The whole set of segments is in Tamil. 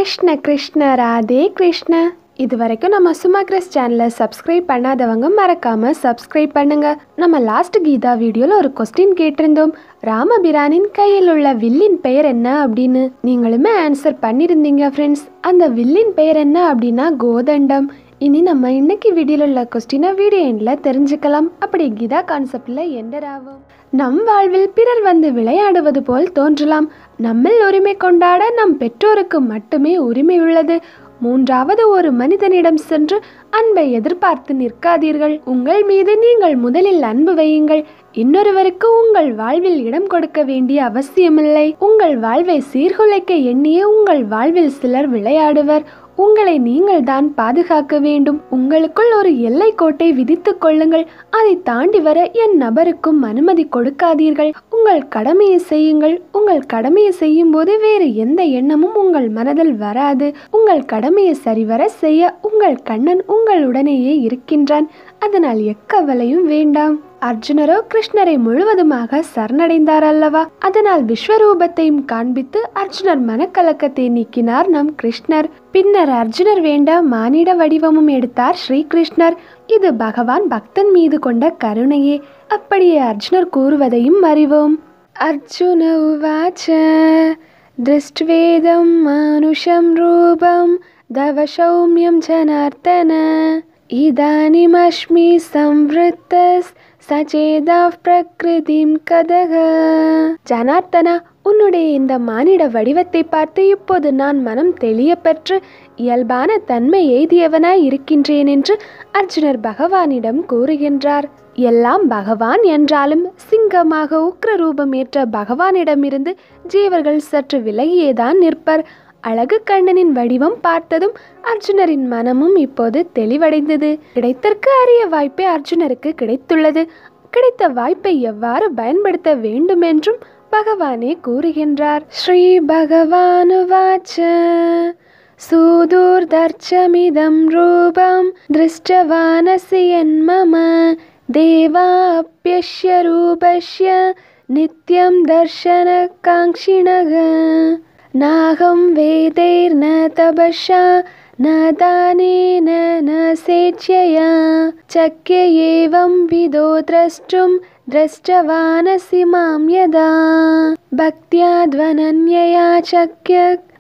கிருஷ்ண கிருஷ்ண ராதே கிருஷ்ண இது வரைக்கும் நம்ம சும்மா கிறிஸ் சேனலை சப்ஸ்கிரைப் பண்ணாதவங்க மறக்காம சப்ஸ்கிரைப் பண்ணுங்க நம்ம லாஸ்ட் கீதா வீடியோல ஒரு கொஸ்டின் கேட்டிருந்தோம் ராமபிரானின் கையில் உள்ள வில்லின் பெயர் என்ன அப்படின்னு நீங்களுமே ஆன்சர் பண்ணியிருந்தீங்க ஃப்ரெண்ட்ஸ் அந்த வில்லின் பெயர் என்ன அப்படின்னா கோதண்டம் இனி நம்ம இன்னைக்கு வீடியோல உள்ள கொஸ்டினை வீடியோ எண்டில் தெரிஞ்சுக்கலாம் அப்படி கீதா கான்செப்டில் என்டர் ஆகும் நம் வாழ்வில் பிறர் வந்து விளையாடுவது போல் தோன்றலாம் நம்மில் உரிமை கொண்டாட நம் பெற்றோருக்கு மட்டுமே உரிமை உள்ளது மூன்றாவது ஒரு மனிதனிடம் சென்று அன்பை எதிர்பார்த்து நிற்காதீர்கள் உங்கள் மீது நீங்கள் முதலில் அன்பு வையுங்கள் இன்னொருவருக்கு உங்கள் வாழ்வில் இடம் கொடுக்க வேண்டிய அவசியமில்லை உங்கள் வாழ்வை சீர்குலைக்க எண்ணிய உங்கள் வாழ்வில் சிலர் விளையாடுவர் உங்களை நீங்கள் தான் பாதுகாக்க வேண்டும் உங்களுக்குள் ஒரு எல்லை கோட்டை விதித்துக் கொள்ளுங்கள் அதை தாண்டி வர என் நபருக்கும் அனுமதி கொடுக்காதீர்கள் உங்கள் கடமையை செய்யுங்கள் உங்கள் கடமையை செய்யும் போது வேறு எந்த எண்ணமும் உங்கள் மனதில் வராது உங்கள் கடமையை சரிவர செய்ய உங்கள் கண்ணன் உங்களுடனேயே இருக்கின்றான் அதனால் எக்கவலையும் வேண்டாம் அர்ஜுனரோ கிருஷ்ணரை முழுவதுமாக சரணடைந்தார் அல்லவா அதனால் விஸ்வரூபத்தையும் காண்பித்து அர்ஜுனர் மனக்கலக்கத்தை நீக்கினார் நம் கிருஷ்ணர் பின்னர் அர்ஜுனர் வேண்ட மானிட வடிவமும் எடுத்தார் ஸ்ரீகிருஷ்ணர் இது பகவான் பக்தன் மீது கொண்ட கருணையே அப்படியே அர்ஜுனர் கூறுவதையும் அறிவோம் அர்ஜுன உவாச்ச திருஷ்டுவேதம் மானுஷம் ரூபம் தவ சௌமியம் ஜனார்த்தன இதானிமஸ்மி சம்வృத்தஸ் சச்சேதா பிரகிருதிம் கதக ஜனார்த்தனா உன்னுடைய இந்த மானிட வடிவத்தை பார்த்து இப்போது நான் மனம் தெளிய பெற்று இயல்பான தன்மை எய்தியவனாய் இருக்கின்றேன் என்று அர்ஜுனர் பகவானிடம் கூறுகின்றார் எல்லாம் பகவான் என்றாலும் சிங்கமாக உக்ர ரூபம் ஏற்ற பகவானிடமிருந்து ஜீவர்கள் சற்று விலகியேதான் நிற்பர் அழகு கண்ணனின் வடிவம் பார்த்ததும் அர்ஜுனரின் மனமும் இப்போது தெளிவடைந்தது கிடைத்தற்கு அரிய வாய்ப்பே அர்ஜுனருக்கு கிடைத்துள்ளது கிடைத்த வாய்ப்பை எவ்வாறு பயன்படுத்த வேண்டும் என்றும் பகவானே கூறுகின்றார் ஸ்ரீ பகவானுவாச்ச சூதூர்தர்ச்சமிதம் ரூபம் திருஷ்டவானசி மம தேவாப்யஷ்ய ரூபஷ்ய நித்யம் தர்ஷன காங்க்ஷிணக நாகம் வேதைர்ன தபஷா न दानेन न सेच्यया चक्य एवं विदो द्रष्टुं दृष्टवानसि मां यदा भक्त्या ध्वनन्यया चक्य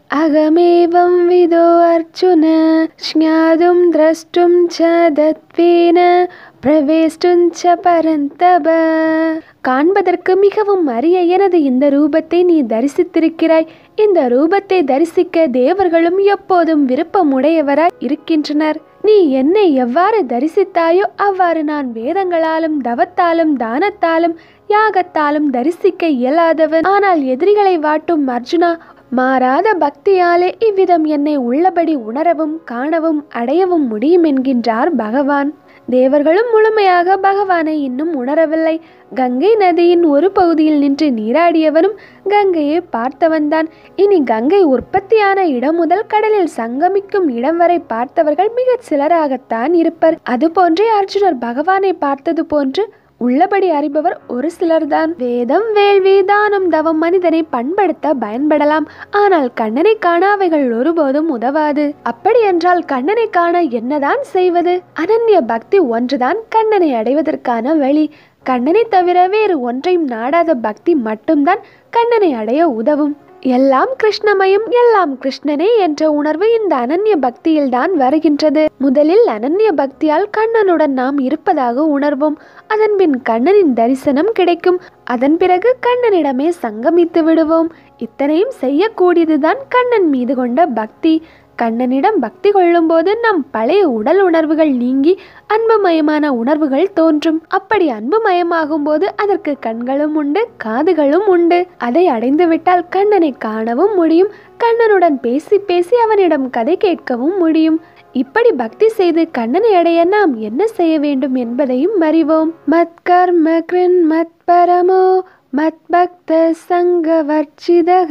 अहमेवं विदो अर्जुन ज्ञातुं द्रष्टुं च दत्वेन பிரவேஷ்டுஞ்ச பரந்தப காண்பதற்கு மிகவும் அரிய எனது இந்த ரூபத்தை நீ தரிசித்திருக்கிறாய் இந்த ரூபத்தை தரிசிக்க தேவர்களும் எப்போதும் விருப்பமுடையவராய் இருக்கின்றனர் நீ என்னை எவ்வாறு தரிசித்தாயோ அவ்வாறு நான் வேதங்களாலும் தவத்தாலும் தானத்தாலும் யாகத்தாலும் தரிசிக்க இயலாதவன் ஆனால் எதிரிகளை வாட்டும் அர்ஜுனா மாறாத பக்தியாலே இவ்விதம் என்னை உள்ளபடி உணரவும் காணவும் அடையவும் முடியும் என்கின்றார் பகவான் தேவர்களும் முழுமையாக பகவானை இன்னும் உணரவில்லை கங்கை நதியின் ஒரு பகுதியில் நின்று நீராடியவனும் கங்கையை பார்த்தவன்தான் இனி கங்கை உற்பத்தியான இடம் முதல் கடலில் சங்கமிக்கும் இடம் வரை பார்த்தவர்கள் மிகச் சிலராகத்தான் இருப்பர் அதுபோன்றே அர்ஜுனர் பகவானை பார்த்தது போன்று உள்ளபடி அறிபவர் ஒரு சிலர்தான் வேதம் வேள்வி தானம் தவம் மனிதனை பண்படுத்த பயன்படலாம் ஆனால் கண்ணனை காண அவைகள் ஒருபோதும் உதவாது அப்படி என்றால் கண்ணனை காண என்னதான் செய்வது அனன்ய பக்தி ஒன்றுதான் கண்ணனை அடைவதற்கான வழி கண்ணனை தவிர வேறு ஒன்றையும் நாடாத பக்தி மட்டும்தான் கண்ணனை அடைய உதவும் எல்லாம் கிருஷ்ணமயம் எல்லாம் கிருஷ்ணனே என்ற உணர்வு இந்த அனன்ய பக்தியில்தான் வருகின்றது முதலில் அனன்ய பக்தியால் கண்ணனுடன் நாம் இருப்பதாக உணர்வோம் அதன்பின் கண்ணனின் தரிசனம் கிடைக்கும் அதன் பிறகு கண்ணனிடமே சங்கமித்து விடுவோம் இத்தனையும் செய்யக்கூடியதுதான் கண்ணன் மீது கொண்ட பக்தி கண்ணனிடம் பக்தி கொள்ளும்போது நம் பழைய உடல் உணர்வுகள் நீங்கி அன்புமயமான உணர்வுகள் தோன்றும் அப்படி அன்புமயமாகும் போது அதற்கு கண்களும் உண்டு காதுகளும் உண்டு அதை அடைந்து விட்டால் கண்ணனை காணவும் முடியும் கண்ணனுடன் பேசி பேசி அவனிடம் கதை கேட்கவும் முடியும் இப்படி பக்தி செய்து கண்ணனை அடைய நாம் என்ன செய்ய வேண்டும் என்பதையும் அறிவோம் மத் கர்ம கிருன் மத் பரமோ மத் பக்த சங்க வர்ச்சிதக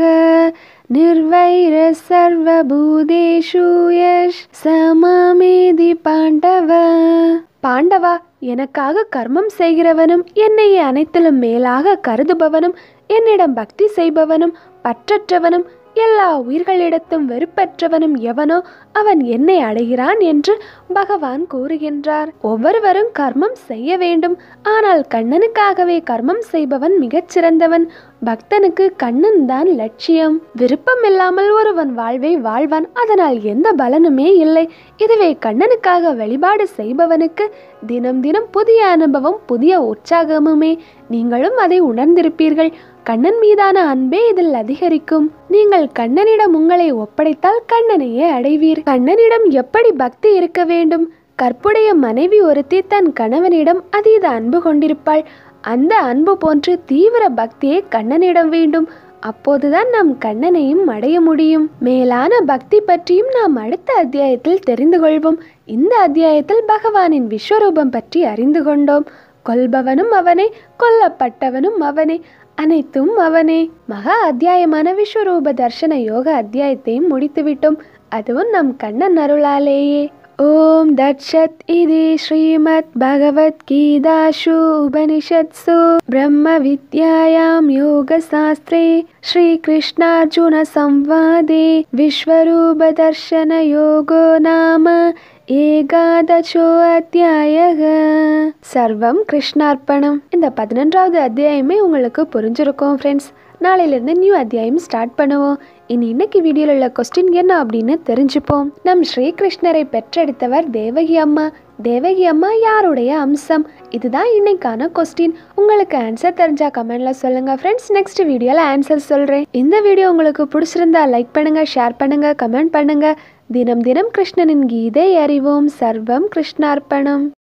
நிர்வைர சர்வபூதேஷு யஷ் சமாமேதி பாண்டவ பாண்டவா எனக்காக கர்மம் செய்கிறவனும் என்னையே அனைத்திலும் மேலாக கருதுபவனும் என்னிடம் பக்தி செய்பவனும் பற்றற்றவனும் எல்லா உயிர்களிடத்தும் வெறுப்பற்றவனும் எவனோ அவன் என்னை அடைகிறான் என்று பகவான் கூறுகின்றார் ஒவ்வொருவரும் கர்மம் செய்ய வேண்டும் ஆனால் கண்ணனுக்காகவே கர்மம் செய்பவன் மிகச் சிறந்தவன் பக்தனுக்கு கண்ணன் தான் லட்சியம் விருப்பம் இல்லாமல் ஒருவன் வாழ்வை வாழ்வான் அதனால் எந்த பலனுமே இல்லை இதுவே கண்ணனுக்காக வழிபாடு செய்பவனுக்கு தினம் தினம் புதிய அனுபவம் புதிய உற்சாகமுமே நீங்களும் அதை உணர்ந்திருப்பீர்கள் கண்ணன் மீதான அன்பே இதில் அதிகரிக்கும் நீங்கள் கண்ணனிடம் உங்களை ஒப்படைத்தால் கண்ணனையே அடைவீர் கண்ணனிடம் எப்படி பக்தி இருக்க வேண்டும் கற்புடைய மனைவி ஒருத்தி தன் கணவனிடம் அதீத அன்பு கொண்டிருப்பாள் அந்த அன்பு போன்று தீவிர பக்தியே கண்ணனிடம் வேண்டும் அப்போதுதான் நாம் கண்ணனையும் அடைய முடியும் மேலான பக்தி பற்றியும் நாம் அடுத்த அத்தியாயத்தில் தெரிந்து கொள்வோம் இந்த அத்தியாயத்தில் பகவானின் விஸ்வரூபம் பற்றி அறிந்து கொண்டோம் கொல்பவனும் அவனே கொல்லப்பட்டவனும் அவனே அனைத்தும் அவனே மகா அத்தியாயமான விஸ்வரூப தர்ஷன யோக அத்தியாயத்தையும் முடித்துவிட்டோம் அதுவும் நம் கண்ணன் அருளாலேயே ஓம் தட்சத் இது ஸ்ரீமத் பகவத் கீதாஷு உபனிஷத்சு பிரம்ம வித்யாயாம் யோக சாஸ்திரே ஸ்ரீ கிருஷ்ணார்ஜுன சம்வாதே விஸ்வரூப தர்ஷன யோகோ நாம ஏகாதசோ அத்தியாயக சர்வம் கிருஷ்ணார்ப்பணம் இந்த பதினொன்றாவது அத்தியாயமே உங்களுக்கு புரிஞ்சிருக்கும் ஃப்ரெண்ட்ஸ் நாளையிலேருந்து நியூ அத்தியாயம் ஸ்டார்ட் பண்ணுவோம் இனி இன்னைக்கு வீடியோவில் உள்ள கொஸ்டின் என்ன அப்படின்னு தெரிஞ்சுப்போம் நம் ஸ்ரீகிருஷ்ணரை பெற்றெடுத்தவர் தேவகி அம்மா தேவகி அம்மா யாருடைய அம்சம் இதுதான் இன்னைக்கான கொஸ்டின் உங்களுக்கு ஆன்சர் தெரிஞ்சா கமெண்ட்ல சொல்லுங்க ஃப்ரெண்ட்ஸ் நெக்ஸ்ட் வீடியோல ஆன்சர் சொல்றேன் இந்த வீடியோ உங்களுக்கு பிடிச்சிருந்தா லைக் பண்ணுங்க ஷேர் பண்ணுங்க கமெண்ட் பண்ணுங்க தினம் தினம் கிருஷ்ணனின் கீதை அறிவோம் சர்வம் கிருஷ்ணார்ப்பணம்